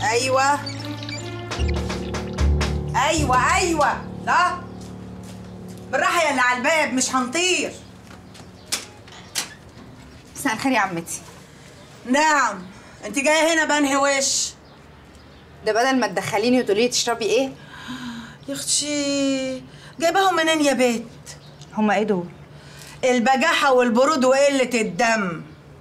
ايوه ايوه ايوه لا بالراحه يا اللي على الباب مش هنطير مساء الخير يا عمتي نعم انت جايه هنا بانهي وش ده بدل ما تدخليني وتقولي لي تشربي ايه يا اختي جايباهم منين يا بيت هما ايه دول البجاحه والبرود وقله الدم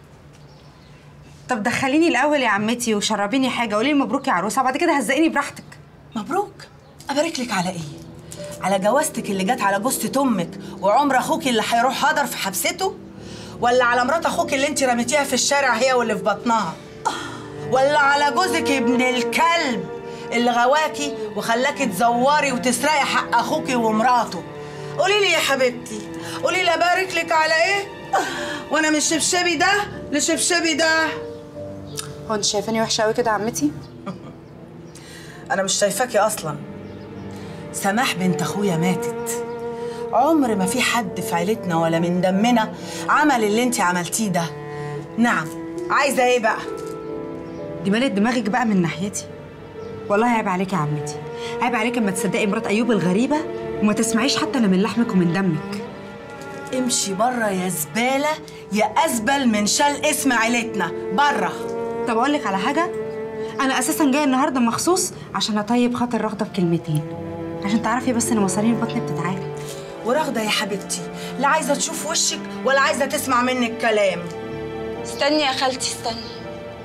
طب دخليني الاول يا عمتي وشربيني حاجه قولي لي مبروك يا عروسه وبعد كده هزقيني براحتك مبروك ابارك لك على ايه على جوازتك اللي جت على جوزة امك وعمر اخوك اللي هيروح هدر في حبسته ولا على مرات اخوك اللي انت رميتيها في الشارع هي واللي في بطنها ولا على جوزك ابن الكلب اللي غواكي وخلاكي تزوري وتسرقي حق اخوكي ومراته قولي لي يا حبيبتي قولي لي ابارك لك على ايه وانا من شبشبي ده لشبشبي ده هو انت شايفاني وحشه قوي كده يا عمتي انا مش شايفاكي اصلا سماح بنت اخويا ماتت عمر ما في حد في عيلتنا ولا من دمنا عمل اللي انت عملتيه ده نعم عايزه ايه بقى دي مالت دماغك بقى من ناحيتي والله عيب عليك يا عمتي عيب عليك اما تصدقي مرات ايوب الغريبه وما تسمعيش حتى لا من لحمك ومن دمك امشي بره يا زباله يا ازبل من شال اسم عيلتنا بره طب اقول لك على حاجه انا اساسا جايه النهارده مخصوص عشان اطيب خاطر رغده بكلمتين عشان تعرفي بس ان مصارين البطن بتتعالج ورغده يا حبيبتي لا عايزه تشوف وشك ولا عايزه تسمع منك كلام استني يا خالتي استني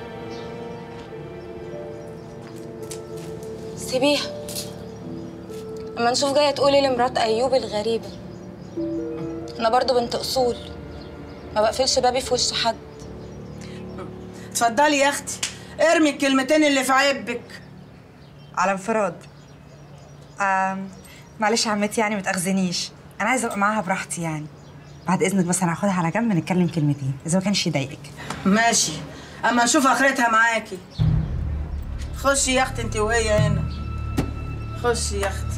سيبيها اما نشوف جايه تقولي لمرات ايوب الغريبه انا برضو بنت اصول ما بقفلش بابي في وش حد اتفضلي يا اختي ارمي الكلمتين اللي في عبك على انفراد آم معلش يا عمتي يعني ما تاخذنيش انا عايزه ابقى معاها براحتي يعني بعد اذنك بس انا هاخدها على جنب نتكلم كلمتين اذا ما كانش يضايقك ماشي اما نشوف اخرتها معاكي خشي يا اختي انت وهي هنا خشي يا اختي